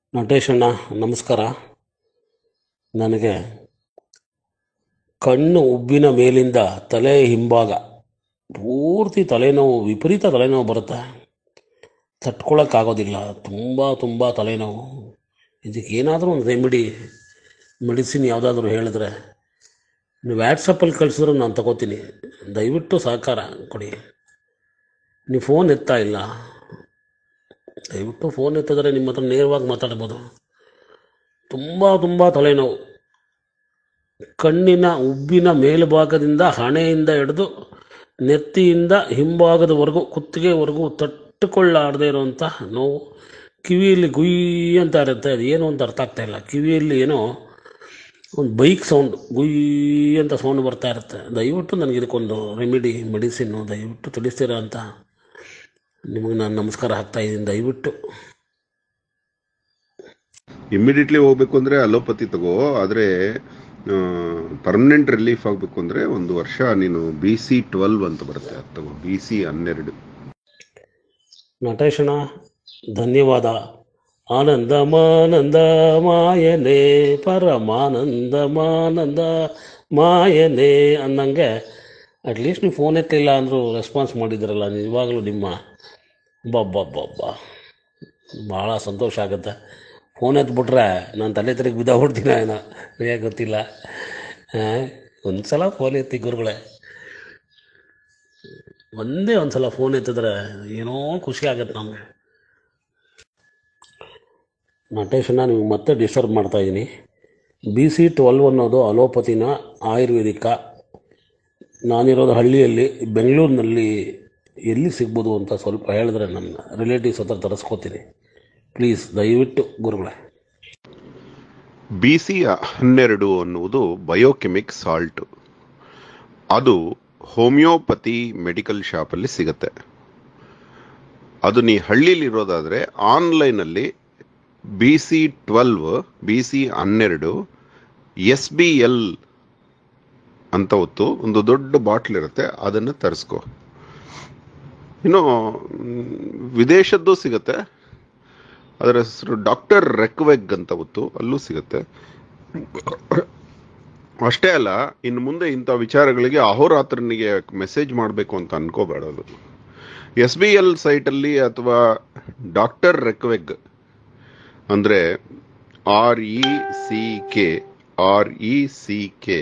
ನಟೇಶಣ್ಣ ನಮಸ್ಕಾರ ನನಗೆ ಕಣ್ಣು ಉಬ್ಬಿನ ಮೇಲಿಂದ ತಲೆ ಹಿಂಭಾಗ ಪೂರ್ತಿ ತಲೆನೋವು ವಿಪರೀತ ತಲೆನೋವು ಬರುತ್ತೆ ತಟ್ಕೊಳಕ್ಕಾಗೋದಿಲ್ಲ ತುಂಬ ತುಂಬ ತಲೆನೋವು ಇದಕ್ಕೆ ಏನಾದರೂ ಒಂದು ರೆಮಿಡಿ ಮೆಡಿಸಿನ್ ಯಾವುದಾದ್ರೂ ಹೇಳಿದ್ರೆ ನೀವು ವ್ಯಾಟ್ಸಪ್ಪಲ್ಲಿ ಕಳಿಸಿದ್ರು ನಾನು ತಗೋತೀನಿ ದಯವಿಟ್ಟು ಸಹಕಾರ ಕೊಡಿ ನೀವು ಫೋನ್ ಎತ್ತಾ ಇಲ್ಲ ದಯವಿಟ್ಟು ಫೋನ್ ಎತ್ತಿದ್ರೆ ನಿಮ್ಮ ಹತ್ರ ನೇರವಾಗಿ ಮಾತಾಡ್ಬೋದು ತುಂಬ ತುಂಬ ತಲೆನೋವು ಕಣ್ಣಿನ ಉಬ್ಬಿನ ಮೇಲ್ಭಾಗದಿಂದ ಹಣೆಯಿಂದ ಹಿಡಿದು ನೆತ್ತಿಯಿಂದ ಹಿಂಭಾಗದವರೆಗೂ ಕುತ್ತಿಗೆವರೆಗೂ ತಟ್ಟುಕೊಳ್ಳಾರದೇ ಇರುವಂಥ ನೋವು ಕಿವಿಯಲ್ಲಿ ಗುಯ್ ಅಂತ ಇರುತ್ತೆ ಅದು ಏನು ಅಂತ ಅರ್ಥ ಆಗ್ತಾ ಇಲ್ಲ ಕಿವಿಯಲ್ಲಿ ಏನೋ ಒಂದು ಬೈಕ್ ಸೌಂಡ್ ಗುಯ್ ಅಂತ ಸೌಂಡ್ ಬರ್ತಾ ಇರುತ್ತೆ ದಯವಿಟ್ಟು ನನಗೆ ಇದಕ್ಕೊಂದು ರೆಮಿಡಿ ಮೆಡಿಸಿನ್ನು ದಯವಿಟ್ಟು ತಿಳಿಸ್ತೀರಾ ಅಂತ ನಿಮಗೆ ನಾನು ನಮಸ್ಕಾರ ಹಾಕ್ತಾ ಇದ್ದೀನಿ ದಯವಿಟ್ಟು ಇಮಿಡಿಯೇಟ್ಲಿ ಹೋಗ್ಬೇಕು ಅಂದ್ರೆ ಅಲೋಪತಿ ತಗೋ ಆದ್ರೆ ಪರ್ಮನೆಂಟ್ ರಿಲೀಫ್ ಆಗಬೇಕು ಅಂದ್ರೆ ಒಂದು ವರ್ಷ ನೀನು ಬಿ ಸಿ ಟ್ವೆಲ್ವ್ ಅಂತ ಬರುತ್ತೆ ಅದು ತಗೋ ಬಿ ಸಿ ಹನ್ನೆರಡು ನಟೇಶಣ ಧನ್ಯವಾದ ಆನಂದ ಮಾನಂದ ಮಾಯನೆ ಪರಮಾನಂದ ಮಾನಂದ ಮಾಯನೆ ಅನ್ನಂಗೆ ಅಟ್ಲೀಸ್ಟ್ ನೀವು ಫೋನ್ ಎತ್ತಲಿಲ್ಲ ಅಂದರೂ ರೆಸ್ಪಾನ್ಸ್ ಮಾಡಿದ್ರಲ್ಲ ನಿಜವಾಗಲೂ ನಿಮ್ಮ ಬಬ್ಬಬ್ಬಬ್ಬ ಭಾಳ ಸಂತೋಷ ಆಗುತ್ತೆ ಫೋನ್ ಎತ್ಬಿಟ್ರೆ ನಾನು ತಲೆ ತಿರುಗಿ ಬಿದ್ದೋಗ್ಬಿಡ್ತೀನ ಏನೋ ಹೇಗೆ ಗೊತ್ತಿಲ್ಲ ಒಂದು ಸಲ ಫೋನ್ ಎತ್ತಿ ಗುರುಗಳೇ ಒಂದೇ ಒಂದು ಸಲ ಫೋನ್ ಎತ್ತಿದ್ರೆ ಏನೋ ಖುಷಿ ಆಗುತ್ತೆ ನಮಗೆ ನಟೇಶನ್ನ ನಿಮಗೆ ಮತ್ತೆ ಡಿಸ್ಟರ್ಬ್ ಮಾಡ್ತಾ ಇದ್ದೀನಿ ಬಿ ಸಿ ಟ್ವೆಲ್ವ್ ಅನ್ನೋದು ಅಲೋಪತಿನ ಆಯುರ್ವೇದಿಕ ನಾನಿರೋದು ಹಳ್ಳಿಯಲ್ಲಿ ಬೆಂಗಳೂರಿನಲ್ಲಿ ಎಲ್ಲಿ ಸಿಗ್ಬೋದು ಅಂತ ಸ್ವಲ್ಪ ಹೇಳಿದ್ರೆ ನನ್ನ ರಿಲೇಟಿವ್ಸ್ ಹತ್ರ ತರಿಸ್ಕೋತೀನಿ ಪ್ಲೀಸ್ ದಯವಿಟ್ಟು ಗುರುಗಳೇ ಬಿ ಸಿ ಹನ್ನೆರಡು ಅನ್ನುವುದು ಬಯೋಕೆಮಿಕ್ ಸಾಲ್ಟ್ ಅದು ಹೋಮಿಯೋಪತಿ ಮೆಡಿಕಲ್ ಶಾಪಲ್ಲಿ ಸಿಗುತ್ತೆ ಅದು ನೀ ಹಳ್ಳಿಲಿ ಇರೋದಾದ್ರೆ ಆನ್ಲೈನಲ್ಲಿ B C twelve B C ಹನ್ನೆರಡು ಎಸ್ ಬಿ ಎಲ್ ಅಂತ ಹೊತ್ತು ಒಂದು ದೊಡ್ಡ ಬಾಟ್ಲ್ ಇರುತ್ತೆ ಅದನ್ನು ತರಿಸ್ಕೊ ಇನ್ನು ಮ್, ವಿದೇಶದ್ದು ಸಿಗುತ್ತೆ ಅದರ ಹೆಸರು ಡಾಕ್ಟರ್ ರೆಕ್ವೆಗ್ ಅಂತ ಹೊತ್ತು ಅಲ್ಲೂ ಸಿಗುತ್ತೆ ಅಷ್ಟೇ ಅಲ್ಲ ಇನ್ನು ಮುಂದೆ ಇಂಥ ವಿಚಾರಗಳಿಗೆ ಅಹೋರಾತ್ರನಿಗೆ ಮೆಸೇಜ್ ಮಾಡಬೇಕು ಅಂತ ಅನ್ಕೋಬೇಡ ಅದು ಎಸ್ ಬಿ ಎಲ್ ಸೈಟಲ್ಲಿ ಅಥವಾ ಡಾಕ್ಟರ್ ರೆಕ್ವೆಗ್ ಅಂದರೆ R E C K R E C K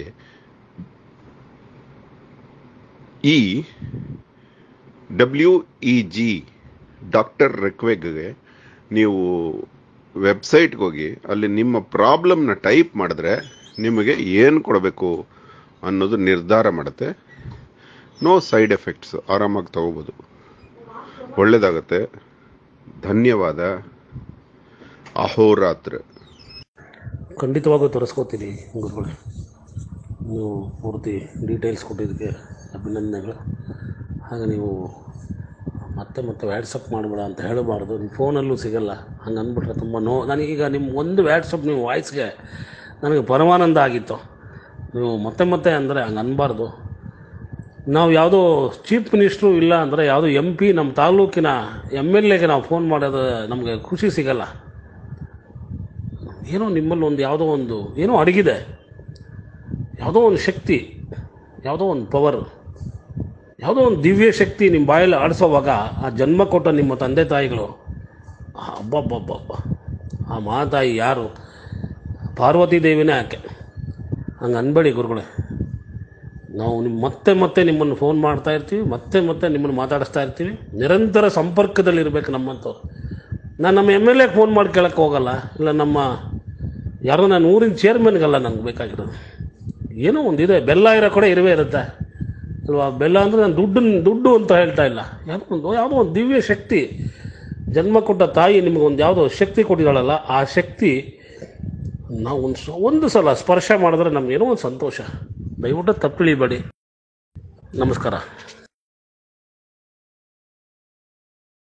E W E G doctor ರೆಕ್ವೆಗ್ಗೆ ನೀವು ವೆಬ್ಸೈಟ್ಗೆ ಹೋಗಿ ಅಲ್ಲಿ ನಿಮ್ಮ ಪ್ರಾಬ್ಲಮ್ನ ಟೈಪ್ ಮಾಡಿದ್ರೆ ನಿಮಗೆ ಏನು ಕೊಡಬೇಕು ಅನ್ನೋದು ನಿರ್ಧಾರ ಮಾಡುತ್ತೆ ನೋ ಸೈಡ್ ಎಫೆಕ್ಟ್ಸ್ ಆರಾಮಾಗಿ ತಗೋಬೋದು ಒಳ್ಳೆಯದಾಗತ್ತೆ ಧನ್ಯವಾದ ಅಹೋರಾತ್ರ ಖಂಡಿತವಾಗೂ ತರಿಸ್ಕೋತೀನಿ ಗುರುಗಳೇ ನೀವು ಪೂರ್ತಿ ಡೀಟೇಲ್ಸ್ ಕೊಟ್ಟಿದ್ದಕ್ಕೆ ಅಭಿನಂದನೆಗಳು ಹಾಗೆ ನೀವು ಮತ್ತೆ ಮತ್ತೆ ವ್ಯಾಟ್ಸಪ್ ಮಾಡಬೇಡ ಅಂತ ಹೇಳಬಾರ್ದು ನಿಮ್ಮ ಫೋನಲ್ಲೂ ಸಿಗಲ್ಲ ಹಂಗೆ ಅಂದ್ಬಿಟ್ರೆ ತುಂಬ ನೋ ನನಗೀಗ ನಿಮ್ಮ ಒಂದು ವ್ಯಾಟ್ಸಪ್ ನಿಮ್ಮ ವಾಯ್ಸ್ಗೆ ನನಗೆ ಪರಮಾನಂದ ಆಗಿತ್ತು ನೀವು ಮತ್ತೆ ಮತ್ತೆ ಅಂದರೆ ಹಂಗೆ ಅನ್ಬಾರ್ದು ನಾವು ಯಾವುದೋ ಚೀಫ್ ಮಿನಿಸ್ಟ್ರು ಇಲ್ಲ ಅಂದರೆ ಯಾವುದೋ ಎಮ್ ಪಿ ನಮ್ಮ ತಾಲೂಕಿನ ಎಮ್ ಎಲ್ ಎಗೆ ನಾವು ಫೋನ್ ಮಾಡೋದು ನಮಗೆ ಖುಷಿ ಸಿಗಲ್ಲ ಏನೋ ನಿಮ್ಮಲ್ಲಿ ಒಂದು ಯಾವುದೋ ಒಂದು ಏನೋ ಅಡಗಿದೆ ಯಾವುದೋ ಒಂದು ಶಕ್ತಿ ಯಾವುದೋ ಒಂದು ಪವರ್ ಯಾವುದೋ ಒಂದು ದಿವ್ಯ ಶಕ್ತಿ ನಿಮ್ಮ ಬಾಯಲ್ಲಿ ಆಡಿಸೋವಾಗ ಆ ಜನ್ಮ ಕೊಟ್ಟ ನಿಮ್ಮ ತಂದೆ ತಾಯಿಗಳು ಅಬ್ಬಬ್ಬಬ್ಬಬ್ಬ ಆ ಮಾತಾಯಿ ಯಾರು ಪಾರ್ವತಿ ದೇವಿನೇ ಆಕೆ ಹಂಗೆ ಅನ್ಬೇಡಿ ಗುರುಗಳೇ ನಾವು ನಿಮ್ಮ ಮತ್ತೆ ಮತ್ತೆ ನಿಮ್ಮನ್ನು ಫೋನ್ ಮಾಡ್ತಾ ಇರ್ತೀವಿ ಮತ್ತೆ ಮತ್ತೆ ನಿಮ್ಮನ್ನು ಮಾತಾಡಿಸ್ತಾ ಇರ್ತೀವಿ ನಿರಂತರ ಸಂಪರ್ಕದಲ್ಲಿ ಇರಬೇಕು ನಮ್ಮಂಥವ್ರು ನಾನು ನಮ್ಮ ಎಮ್ ಎಲ್ ಎಗೆ ಫೋನ್ ಮಾಡಿ ಕೇಳಕ್ಕೆ ಹೋಗಲ್ಲ ಇಲ್ಲ ನಮ್ಮ ಯಾರೋ ನಾನು ಊರಿನ ಚೇರ್ಮನ್ಗಲ್ಲ ನಂಗೆ ಬೇಕಾಗಿರೋದು ಏನೋ ಒಂದಿದೆ ಬೆಲ್ಲ ಇರೋ ಕಡೆ ಇರುವೇ ಇರುತ್ತೆ ಅಲ್ವಾ ಬೆಲ್ಲ ಅಂದರೆ ನಾನು ದುಡ್ಡು ದುಡ್ಡು ಅಂತ ಹೇಳ್ತಾ ಇಲ್ಲ ಯಾವುದೋ ಒಂದು ಯಾವುದೋ ಒಂದು ದಿವ್ಯ ಶಕ್ತಿ ಜನ್ಮ ಕೊಟ್ಟ ತಾಯಿ ನಿಮಗೊಂದು ಯಾವುದೋ ಶಕ್ತಿ ಕೊಟ್ಟಿದ್ದಾಳಲ್ಲ ಆ ಶಕ್ತಿ ನಾವು ಒಂದು ಸ- ಒಂದು ಸಲ ಸ್ಪರ್ಶ ಮಾಡಿದ್ರೆ ನಮ್ಗೇನೋ ಒಂದು ಸಂತೋಷ ದಯವಿಟ್ಟು ತಪ್ಪಿಳಿಬೇಡಿ ನಮಸ್ಕಾರ